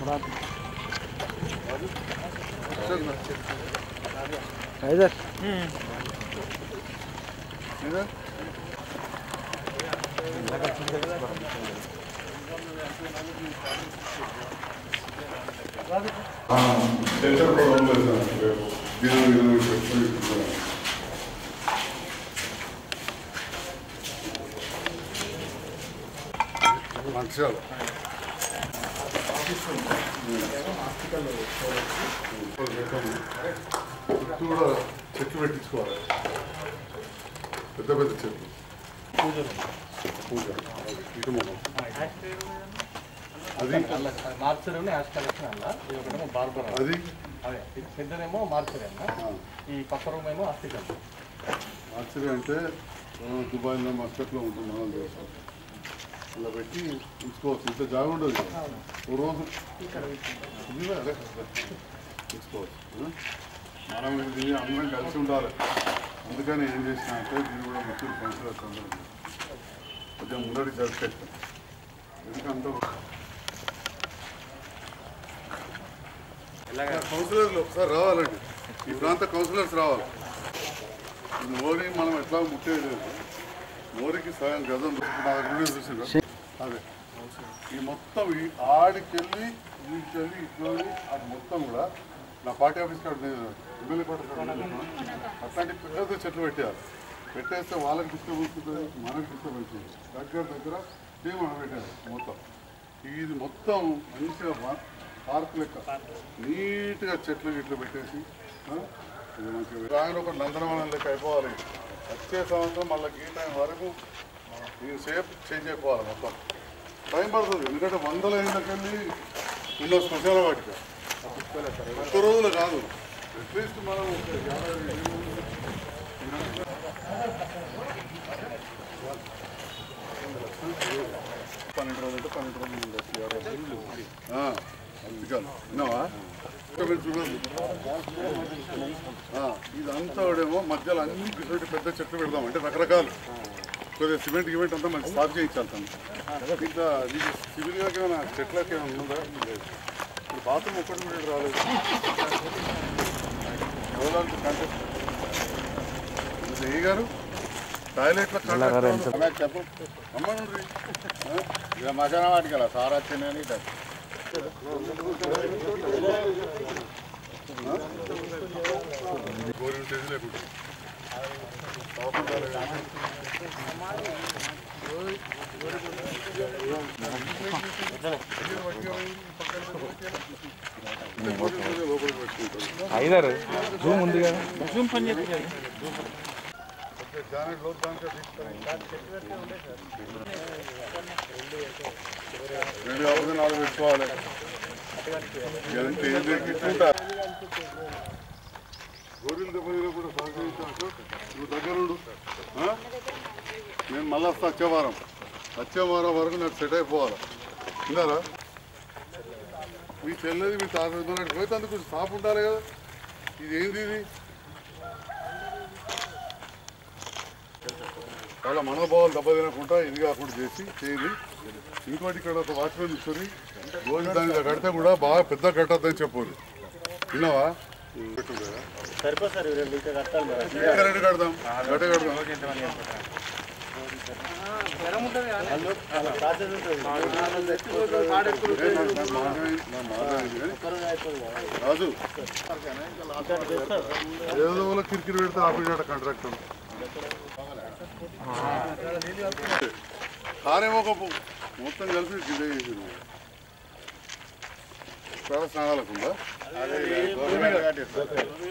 ఇधर ఇదే సెంటర్ కూడా ఉండలేదు సార్ రేపు దీని మీద పెట్టుకొని ఇస్తున్నాను. మంచిర్యాల చుట్టూ కూడా చెట్లు పెట్టించుకోవాలి పెద్ద పెద్ద చెట్లు పూజ ఇటు మొహం అది మార్చరేమో యాష్ కలెక్షన్ అన్న ఇది ఒకటేమో బార్బర్ అన్న. అది అదే ఇది పెద్దదేమో మార్చరే అన్న ఆ, ఈ పక్క రూమ్ ఏమో ఆస్తికల్ ఆశ్చర్యం అంటే ఆ, దుబాయ్లో మస్కట్లో ఉంటుంది మనం చేస్తాం ఇలా పెట్టి ఉంచుకోవచ్చు ఇంత జాగా ఉండదు కదా. ఓ రోజు ఇదిగో అదే కదా. ఉంచుకోవచ్చు ఆ? మనం ఇది అందరం కలిసి ఉండాలి అందుకని ఏం చేసినా అంటే దీన్ని కూడా మొత్తం కౌన్సిలర్స్ అందరూ కొంచెం ముందడి జరిపెట్టాం ఎందుకంటే కౌన్సిలర్లు ఒకసారి రావాలండి ఈ ప్రాంత కౌన్సిలర్స్ రావాలి ఈ మోరీ మనం ఎట్లా ముట్టేది లేదు మోరీకి సగం గజం నా దగ్గర చూసిండ్రా అదే ఈ మొత్తం ఈ ఆడికెళ్ళి వీటికెళ్ళి ఇట్లా అది మొత్తం కూడా నా పార్టీ ఆఫీస్ కాడ నేను ఎమ్మెల్యే కోట కాడ నేను అట్లాంటి పెద్ద చెట్లు పెట్టారు పెట్టేస్తే వాళ్ళకి డిస్టర్బెన్స్ ఉంటుంది మనకి డిస్టర్బెన్స్ ఉంటుంది దగ్గర దగ్గర టీం మనం పెట్టారు మొత్తం ఇది మొత్తం మంచిగా పా- పార్క్ లెక్క నీట్గా చెట్లు గిట్లు పెట్టేసి ఆ, ఇది మంచిగా రాగానే ఒక నందనవనం లెక్క అయిపోవాలి వచ్చే సంవత్సరం మళ్ళీ ఈ టైం వరకు ఈ షేప్ చేంజ్ అయిపోవాలి మొత్తం టైం పడుతుంది ఎందుకంటే వందల ఏళ్ళకెళ్ళి ఉన్న శ్మశాన వాటిక ఒక్క రోజులు కాదు అట్లీస్ట్ మనం ఒక యాభై ఏళ్ళు పన్నెండు రోజులు అంటే పన్నెండు రోజులు ఉండొచ్చు యాభై రోజులు ఆ, అందుకని విన్నావా ఆ, ఇదంతా కూడా మధ్యలో అన్ని ఇటువంటి పెద్ద చెట్లు పెడదాం అంటే రకరకాలు కొద్దిగా సిమెంట్ గిమెంట్ అంతా మనకి సాఫ్ చేయించాలి తను ఇంకా నీకు సివిల్గా ఏమైనా చెట్లకి ఏమైనా ఉందా లేదు ఇప్పుడు బాత్రూమ్ ఒక్కటి కూడా ఇక్కడ రాలేదు ఎవరంటే కాంటాక్ట్ ఏ గారు టాయిలెట్ల కాంటాక్ట్ చెప్పు అమ్మనుండ్రి ఇక మధ్యాహ్నం వాటికి వెళ్ళా సార్ వచ్చిందని గోరింట ఇది లేకుండా లోపలికి పెట్టుకుంటారు ఐదర్ జూమ్ ఉంది కదా జూమ్ పని జానెట్ లోతు దాంట్లో తీసుకొని రెండు కాకపోతే నాలుగు పెట్టుకోవాలి ఎంత ఏం తెచ్చుకుంటా గోరీలు దెబ్బతిన కూడా సహకరించాను నువ్వు దగ్గరుండు ఆ? నేను మళ్ళీ వస్తా వచ్చే వారం వచ్చే వారం వరకు నాకు సెట్ అయిపోవాలి విన్నారా మీ చెల్లెది మీ తాత పోతే అందుకు స్టాప్ ఉండాలి కదా ఇది ఏంది ఇది వాళ్ళ మనోభావాలు దెబ్బతినకుండా ఇది కాకుండా చేసి చేయాలి ఇంకోటి ఇక్కడ ఒక వాచ్మెన్ కూర్చొని రోజు దాని మీద కడితే కూడా బాగా పెద్ద కట్టద్దని చెప్పారు విన్నావా పెట్టుకుంటారా? సరిపోదు సార్ రెండు ఇంకా కట్టాలి మరి. ఇంకా రెండు కడదాం గట్ట కడదాం అలా ప్రాసెస్ ఉంటుంది. ఏ, నాకు- నాకు మాట్లాడి- నాకు మాట్లాడింది కానీ, ఒక్కరోజు అయిపోదు కదా. రాజు ఇంకోటి చేస్తారు. ఏదో వాళ్ళ కిరికిరి పెడితే ఆపిడాట కాంట్రాక్టర్ కారేమో ఒక పు- మొత్తం కలిసి గిడ్డ చేసింది చాలా స్నానాలకుందా అదే ఇక గవర్నమెంట్ కట్టిస్తారు.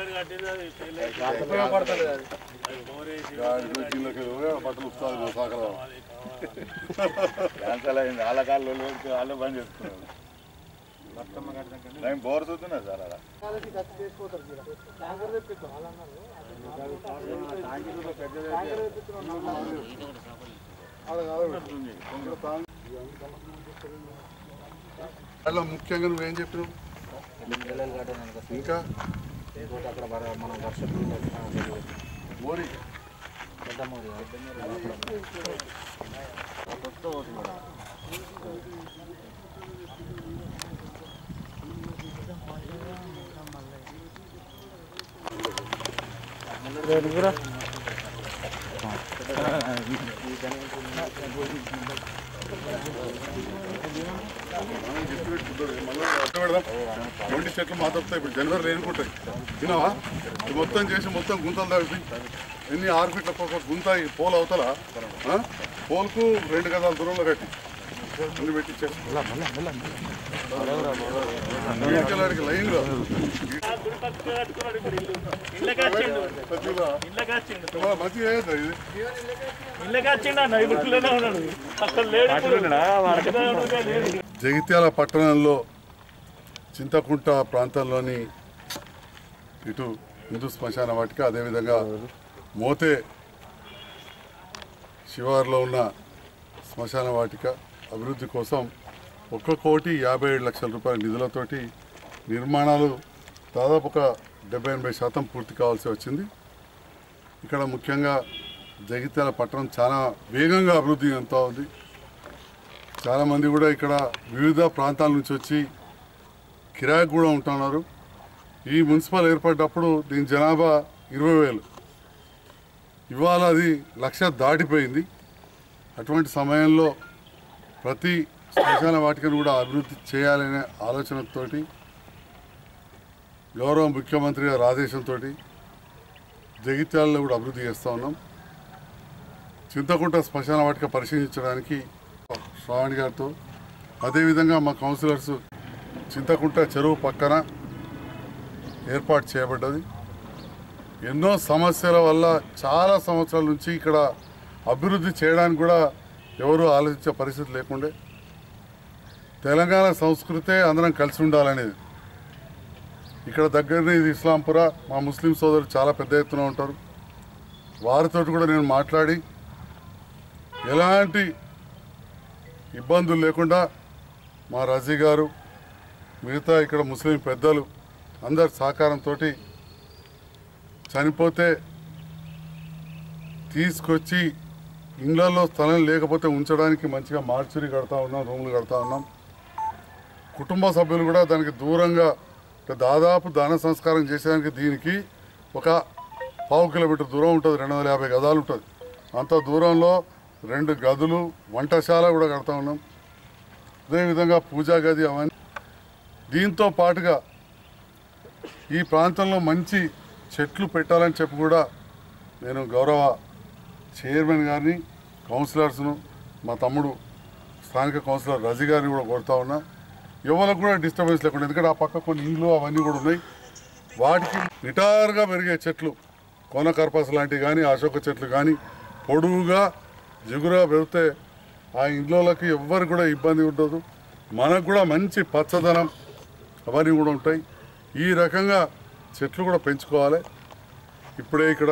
గిన్నెకి బట్టలు వస్తుంది సాకల క్యాన్సల్ అయింది వాళ్ళ కాళ్ళు లోకి వాళ్ళే బంద్ చేసుకున్నారు నేను బోర్ చూస్తున్నా సార్ అలా అట్లా ముఖ్యంగా నువ్వేం చెప్పినావు ఇంకా అక్కడ వర- మన వర్షం నీళ్ళు వచ్చినా జరిగేది. మోరీ పెద్ద మోరీ మొండి చెట్లు మాత్రం ఇప్పుడు జనవరిలో ఎన్నుకుంటాయి తినవా ఇది మొత్తం చేసి మొత్తం గుంతలు తవ్వి ఎన్ని ఆరు ఫీట్ల ఒక గుంత ఈ పోల్ అవతల ఆ? పోల్కు రెండు గదాల దూరంలో కట్టి అన్ని పెట్టించేసి ఎన్నికలాడికి లైన్లో ప్రతిభ మంచిగా అయ్యేది ఇది జగిత్యాల పట్టణంలో చింతకుంట ప్రాంతంలోని ఇటు హిందూ శ్మశాన వాటిక అదేవిధంగా మోతే శివారులో ఉన్న శ్మశాన వాటిక అభివృద్ధి కోసం ఒక్క కోటి యాభై ఏడు లక్షల రూపాయల నిధులతోటి నిర్మాణాలు దాదాపు ఒక డెబ్బై ఎనభై శాతం పూర్తి కావాల్సి వచ్చింది ఇక్కడ ముఖ్యంగా జగిత్యాల పట్టణం చాలా వేగంగా అభివృద్ధి చెందుతూ ఉంది చాలామంది కూడా ఇక్కడ వివిధ ప్రాంతాల నుంచి వచ్చి కిరాయికి కూడా ఉంటున్నారు ఈ మున్సిపల్ ఏర్పడ్డప్పుడు దీని జనాభా ఇరవై వేలు ఇవాళ అది లక్ష దాటిపోయింది అటువంటి సమయంలో ప్రతి శ్మశాన వాటికను కూడా అభివృద్ధి చేయాలనే ఆలోచనతోటి గౌరవ ముఖ్యమంత్రి గారి ఆదేశంతో జగిత్యాలలో కూడా అభివృద్ధి చేస్తూ ఉన్నాం చింతకుంట శ్మశాన వాటిక పరిశీలించడానికి శ్రావణి గారితో అదేవిధంగా మా కౌన్సిలర్స్ చింతకుంట చెరువు పక్కన ఏర్పాటు చేయబడ్డది ఎన్నో సమస్యల వల్ల చాలా సంవత్సరాల నుంచి ఇక్కడ అభివృద్ధి చేయడానికి కూడా ఎవరు ఆలోచించే పరిస్థితి లేకుండే తెలంగాణ సంస్కృతే అందరం కలిసి ఉండాలనేది ఇక్కడ దగ్గరనే ఇది ఇస్లాంపుర మా ముస్లిం సోదరులు చాలా పెద్ద ఎత్తున ఉంటారు వారితో కూడా నేను మాట్లాడి ఎలాంటి ఇబ్బందులు లేకుండా మా రజీ గారు మిగతా ఇక్కడ ముస్లిం పెద్దలు అందరి సహకారంతో చనిపోతే తీసుకొచ్చి ఇండ్లలో స్థలం లేకపోతే ఉంచడానికి మంచిగా మార్చురీ కడతా ఉన్నాం రూములు కడతా ఉన్నాం కుటుంబ సభ్యులు కూడా దానికి దూరంగా అంటే దాదాపు దాన సంస్కారం చేసేదానికి దీనికి ఒక పావు కిలోమీటర్ దూరం ఉంటుంది రెండు వందల యాభై గదాలు ఉంటుంది అంత దూరంలో రెండు గదులు వంటశాల కూడా కడతా ఉన్నాం అదేవిధంగా పూజా గది అవన్నీ దీంతో పాటుగా ఈ ప్రాంతంలో మంచి చెట్లు పెట్టాలని చెప్పి కూడా నేను గౌరవ చైర్మన్ గారిని కౌన్సిలర్స్ను మా తమ్ముడు స్థానిక కౌన్సిలర్ రజీ గారిని కూడా కోరుతా ఉన్నా ఎవరికి కూడా డిస్టర్బెన్స్ లేకుండా ఎందుకంటే ఆ పక్క కొన్ని ఇండ్లు అవన్నీ కూడా ఉన్నాయి వాటికి నిటారుగా పెరిగే చెట్లు కోన కర్పస్ లాంటివి కానీ అశోక చెట్లు కానీ పొడువుగా జిగురుగా పెరిగితే ఆ ఇండ్లకి ఎవ్వరు కూడా ఇబ్బంది ఉండదు మనకు కూడా మంచి పచ్చదనం అవన్నీ కూడా ఉంటాయి ఈ రకంగా చెట్లు కూడా పెంచుకోవాలి ఇప్పుడే ఇక్కడ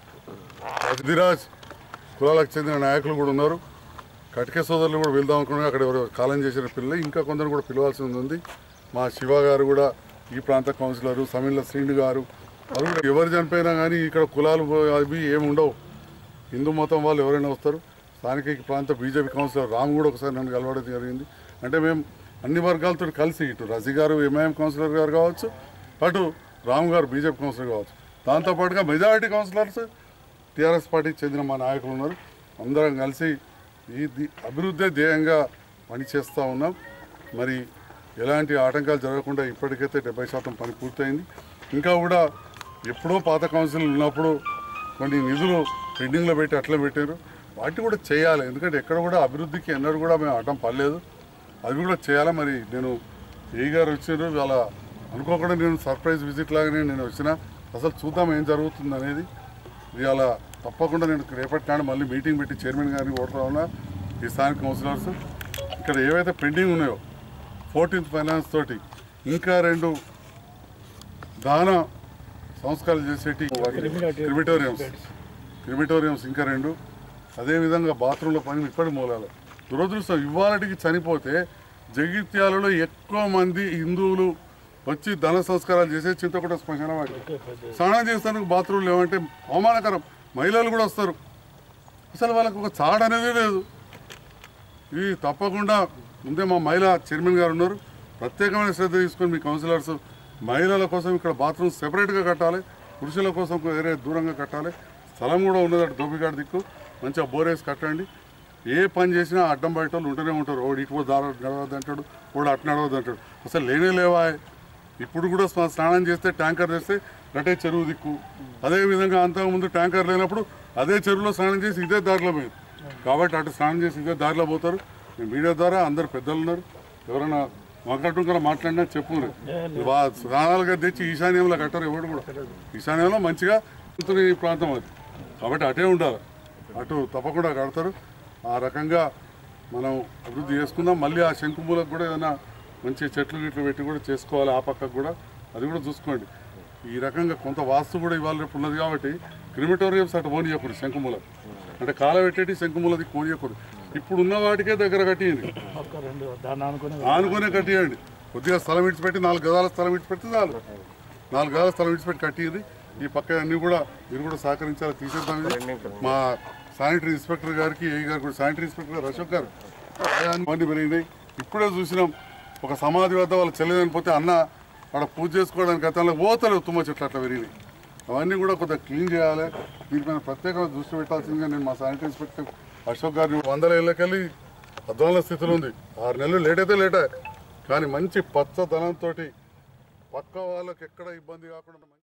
అదిరాజ్ కులాలకు చెందిన నాయకులు కూడా ఉన్నారు కటిక సోదరులు కూడా వెళ్దాం అనుకున్నా అక్కడ ఎవరు కాలం చేసిన పిల్లలు ఇంకా కొందరు కూడా పిలవాల్సి ఉంది మా శివ గారు కూడా ఈ ప్రాంత కౌన్సిలరు సమిళ్ళ శ్రీను గారు వాళ్ళు కూడా ఎవరు చనిపోయినా కానీ ఇక్కడ కులాలు అవి ఏమి ఉండవు హిందూ మతం వాళ్ళు ఎవరైనా వస్తారు స్థానిక ఈ ప్రాంత బీజేపీ కౌన్సిలర్ రామ్ కూడా ఒకసారి నన్ను కలవడం జరిగింది అంటే మేము అన్ని వర్గాలతో కలిసి ఇటు రజీ గారు ఎంఐఎం కౌన్సిలర్ గారు కావచ్చు అటు రామ్ గారు బీజేపీ కౌన్సిలర్ కావచ్చు దాంతోపాటుగా మెజారిటీ కౌన్సిలర్స్ టీఆర్ఎస్ పార్టీకి చెందిన మా నాయకులు ఉన్నారు అందరం కలిసి ఈ ది- అభివృద్ధి ధ్యేయంగా పనిచేస్తూ ఉన్నాం మరి ఎలాంటి ఆటంకాలు జరగకుండా ఇప్పటికైతే డెబ్బై శాతం పని పూర్తయింది ఇంకా కూడా ఎప్పుడో పాత కౌన్సిల్ ఉన్నప్పుడు కొన్ని నిధులు పెండింగ్లో పెట్టి అట్లా పెట్టారు వాటిని కూడా చేయాలి ఎందుకంటే ఎక్కడ కూడా అభివృద్ధికి ఎన్నడూ కూడా మేము అడ్డం పడలేదు అవి కూడా చేయాలి మరి నేను ఏ గారు వచ్చారు వాళ్ళ అనుకోకుండా నేను సర్ప్రైజ్ విజిట్ లాగానే నేను వచ్చిన అసలు చూద్దాం ఏం జరుగుతుంది అనేది ఇవాళ తప్పకుండా నేను రేపటి నాడు మళ్ళీ మీటింగ్ పెట్టి చైర్మన్ గారిని కోరుతా ఉన్నా ఈ స్థానిక కౌన్సిలర్స్ ఇక్కడ ఏవైతే పెండింగ్ ఉన్నాయో ఫోర్టీన్త్ ఫైనాన్స్ తోటి ఇంకా రెండు దాన సంస్కారాలు చేసేటి క్రిమిటోరియంస్ క్రిమిటోరియంస్ ఇంకా రెండు అదేవిధంగా బాత్రూంలో పని ఇప్పటి మూలాలు దురదృష్టం ఇవాళకి చనిపోతే జగిత్యాలలో ఎక్కువ మంది హిందువులు వచ్చి ధన సంస్కారాలు చేసే చింతకుంట శ్మశాన వాటి స్నానం చేస్తానికి బాత్రూమ్ లేవంటే అవమానకరం మహిళలు కూడా వస్తారు అసలు వాళ్ళకు ఒక చాడ అనేది లేదు ఇది తప్పకుండా ముందే మా మహిళా చైర్మన్ గారు ఉన్నారు ప్రత్యేకమైన శ్రద్ధ తీసుకొని మీ కౌన్సిలర్స్ మహిళల కోసం ఇక్కడ బాత్రూమ్ సెపరేట్గా కట్టాలి పురుషుల కోసం వేరే దూరంగా కట్టాలి స్థలం కూడా ఉన్నది అటు దోపిగాడి దిక్కు మంచిగా బోరేసి కట్టండి ఏ పని చేసినా అడ్డం బయట వాళ్ళు ఉంటూనే ఉంటారు ఓడి ఇటు దార నడవద్దు అంటాడు ఓడి అటు నడవద్దు అంటాడు అసలు లేనే లేవా ఇప్పుడు కూడా స్నా- స్నానం చేస్తే ట్యాంకర్ తెస్తే అటే చెరువు దిక్కు అదే విధంగా అంతకుముందు ట్యాంకర్ లేనప్పుడు అదే చెరువులో స్నానం చేసి ఇదే దారిలో పోయింది కాబట్టి అటు స్నానం చేసి ఇదే దారిలో పోతారు ఈ మీడియా ద్వారా అందరు పెద్దలు ఉన్నారు ఎవరైనా మాట్లాడటం కూడా మాట్లాడినా చెప్పు వా- స్నానాలుగా తెచ్చి ఈశాన్యంలో కట్టారు ఎవరు కూడా ఈశాన్యంలో మంచిగా ఉంటుంది ఈ ప్రాంతం అది కాబట్టి అటే ఉండాలి అటు తప్పకుండా కడతారు ఆ రకంగా మనం అభివృద్ధి చేసుకుందాం మళ్ళీ ఆ శంకుమూలకు కూడా ఏదైనా మంచి చెట్లు గిట్లు పెట్టి కూడా చేసుకోవాలి ఆ పక్కకు కూడా అది కూడా చూసుకోండి ఈ రకంగా కొంత వాస్తు కూడా ఇవాళ రేపు ఉన్నది కాబట్టి క్రిమిటోరియంస్ అటు పోనీయకూడదు శంకుమూల అంటే కాల పెట్టేటి శంకుమూలది పోనీయకూడదు ఇప్పుడు ఉన్న వాటికే దగ్గర కట్టియండి ఆనుకునే కట్టియండి కొద్దిగా స్థలం విడిచిపెట్టి నాలుగు గదాల స్థలం విడిచిపెడితే చాలు నాలుగు గదాల స్థలం విడిచిపెట్టి కట్టింది ఈ పక్క అన్ని కూడా మీరు కూడా సహకరించాలి తీసేద్దాం ఇది. మా శానిటరీ ఇన్స్పెక్టర్ గారికి ఏ గారు కూడా శానిటరీ ఇన్స్పెక్టర్ గారు అశోక్ గారు మంది పెరిగినాయి ఇప్పుడే చూసినాం ఒక సమాధి వద్ద వాళ్ళు చెల్లెదని పోతే అన్న అక్కడ పూజ చేసుకోవడానికి గతంలో పోతలేవు తుమ్మ చెట్లు అట్లా పెరిగినాయి అవన్నీ కూడా కొద్దిగా క్లీన్ చేయాలి దీని మీద ప్రత్యేకంగా దృష్టి పెట్టాల్సిందిగా నేను మా శానిటరీ ఇన్స్పెక్టర్ అశోక్ గారిని వందల ఏళ్ళకెళ్ళి అధ్వాన స్థితిలో ఉంది ఆరు నెలలు లేట్ అయితే లేటే కానీ మంచి పచ్చదనంతో పక్క వాళ్ళకి ఎక్కడ ఇబ్బంది కాకుండా